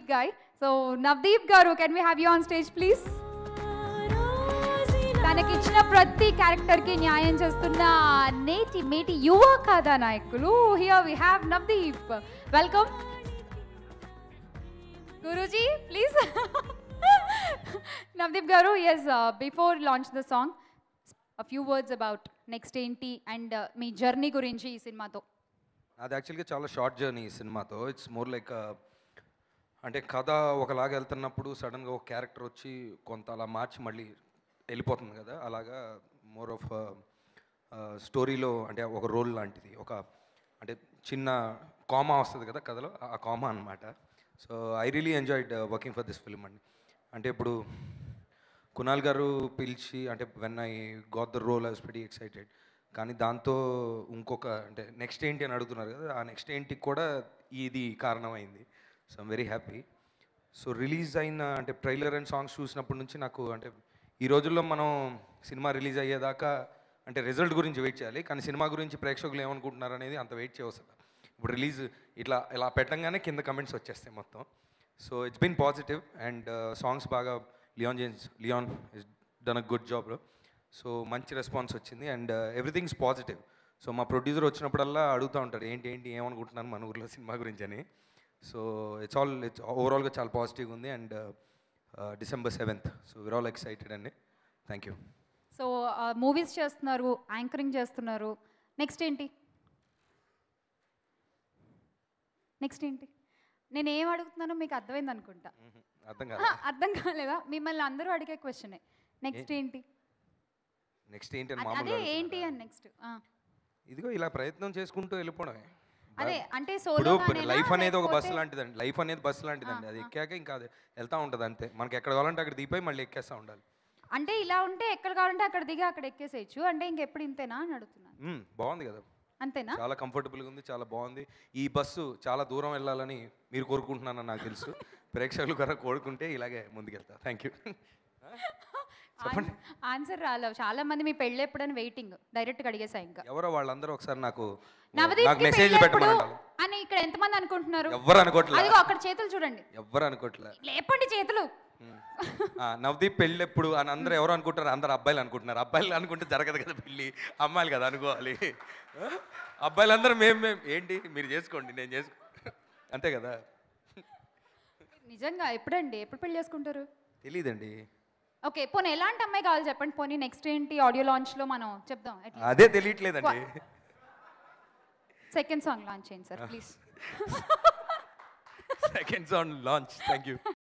sweet guy. So, Navdeep Garu, can we have you on stage, please? తనకిచ్చిన ప్రతి క్యారెక్టర్కి న్యాయం చేస్తున్న నేటి మేటి యువ కథానాయకులు here we have Navdeep welcome guruji please Navdeep గారు yes before launch the song a few words about next ఏంటి అండ్ మీ జర్నీ గురించి ఈ సినిమాతో అది యాక్చువల్గా చాలా షార్ట్ జర్నీ ఈ సినిమాతో ఇట్స్ మోర్ లైక్ అంటే కథ ఒకలాగా వెళ్తున్నప్పుడు సడన్గా ఒక క్యారెక్టర్ వచ్చి కొంత అలా మార్చి మళ్ళీ వెళ్ళిపోతుంది కదా అలాగా మోర్ ఆఫ్ స్టోరీలో అంటే ఒక రోల్ లాంటిది ఒక అంటే చిన్న కామా వస్తుంది కదా కథలో ఆ కామా అనమాట so I really enjoyed working for this film అండి అంటే ఇప్పుడు కునాల్ గారు పిలిచి అంటే when I got the role I very excited కానీ దాంతో ఇంకొక అంటే నెక్స్ట్ ఏంటి అని అడుగుతున్నారు కదా ఆ నెక్స్ట్ ఏంటికి కూడా ఇది కారణమైంది so I'm very happy so release అయిన అంటే ట్రైలర్ అండ్ సాంగ్స్ చూసినప్పటి నుంచి నాకు అంటే ఈ రోజుల్లో మనం సినిమా రిలీజ్ అయ్యేదాకా అంటే రిజల్ట్ గురించి వెయిట్ చేయాలి కానీ సినిమా గురించి ప్రేక్షకులు ఏమనుకుంటున్నారు అనేది అంత వెయిట్ చేయవసరం ఇప్పుడు రిలీజ్ ఇట్లా ఇలా పెట్టంగానే కింద కమెంట్స్ వచ్చేస్తాయి మొత్తం so it's been positive and songs బాగా Leon James Leon is done a good జాబ్లో సో మంచి రెస్పాన్స్ వచ్చింది అండ్ ఎవ్రీథింగ్స్ పాజిటివ్ సో మా ప్రొడ్యూసర్ వచ్చినప్పుడల్లా అడుగుతూ ఉంటారు ఏంటి ఏంటి ఏమనుకుంటున్నాను మన ఊర్లో సినిమా గురించి అని సో ఇట్స్ ఆల్ ఇట్స్ ఓవరాల్గా చాలా పాజిటివ్గా ఉంది and December seventh so we're all excited అండి థ్యాంక్ యూ సో మూవీస్ చేస్తున్నారు యాంకరింగ్ చేస్తున్నారు నెక్స్ట్ ఏంటి నెక్స్ట్ ఏంటి నేను ఏం అడుగుతున్నానో మీకు అర్థమైంది అనుకుంటా అర్థం ఆ, కాదు అర్థం కాలేదా మిమ్మల్ని అందరూ అడిగే క్వశ్చనే నెక్స్ట్ ఏంటి నెక్స్ట్ ఏంటి అని అదే- మామూలుగా అదే ఏంటి అడుగుతున్నారా? అని నెక్స్ట్ ఇదిగో ఇలా ప్రయత్నం చేసుకుంటూ వెళ్ళిపోవడమే అదే అంటే ఇప్పుడు సోలో లైఫ్ అనేది ఒక బస్సు లాంటిదండి లైఫ్ అనేది బస్సు లాంటిదండి అది ఎక్కాక ఇంకా అది వెళ్తా ఉంటుంది అంతే మనకి ఎక్కడ కావాలంటే అక్కడ దిగిపోయి మళ్ళీ ఎక్కేస్తూ ఉండాలి అంటే ఇలా ఉంటే ఎక్కడ కావాలంటే అక్కడ దిగి అక్కడ ఎక్కేసేయచ్చు అంటే ఇంకెప్పుడు ఇంతేనా అని అడుగుతున్నాను మ్మ్, బాగుంది కదా అంతేనా చాలా కంఫర్టబుల్గా ఉంది చాలా బాగుంది ఈ బస్సు చాలా దూరం వెళ్ళాలని మీరు కోరుకుంటున్నానని నాకు తెలుసు ప్రేక్షకులు కూడా కోరుకుంటే ఇలాగే ముందుకెళ్తా థ్యాంక్ యూ చెప్పండి ఆన్సర్ రాలేవు చాలా మంది మీ పెళ్ళి ఎప్పుడని వెయిటింగ్ డైరెక్ట్గా అడిగేసా ఇంకా ఎవరో వాళ్ళందరూ ఒకసారి నాకు నవదీప్ నాకు మెసేజ్ పెట్టమని అని ఇక్కడ ఎంతమంది అనుకుంటున్నారు ఎవ్వరు అనుకోవట్లే అదిగో అక్కడ చేతులు చూడండి ఎవ్వరు అనుకోవట్లే లేపండి చేతులు మ్మ్. ఆ, నవదీప్ పెళ్ళి ఎప్పుడు అని అందరూ ఎవరు అనుకుంటారు అందరు అబ్బాయిలు అనుకుంటున్నారు అబ్బాయిలు అనుకుంటే జరగదు కదా పెళ్ళి అమ్మాయిలు కదా అనుకోవాలి ఆ? అబ్బాయిలందరూ మేము మేము ఏంటి మీరు చేసుకోండి నేను చేసుకో అంతే కదా నిజంగా ఎప్పుడండి ఎప్పుడు పెళ్లి చేసుకుంటారు తెలియదండి ఓకే పోనీ ఎలాంటి అమ్మాయి కావాలి చెప్పండి పోనీ నెక్స్ట్ ఏంటి ఆడియో లాంచ్ లో మనం చెప్దాం అదే తెలియట్లేదండి సెకండ్ సాంగ్ లాంచ్ చేయండి sir please seconds on launch thank you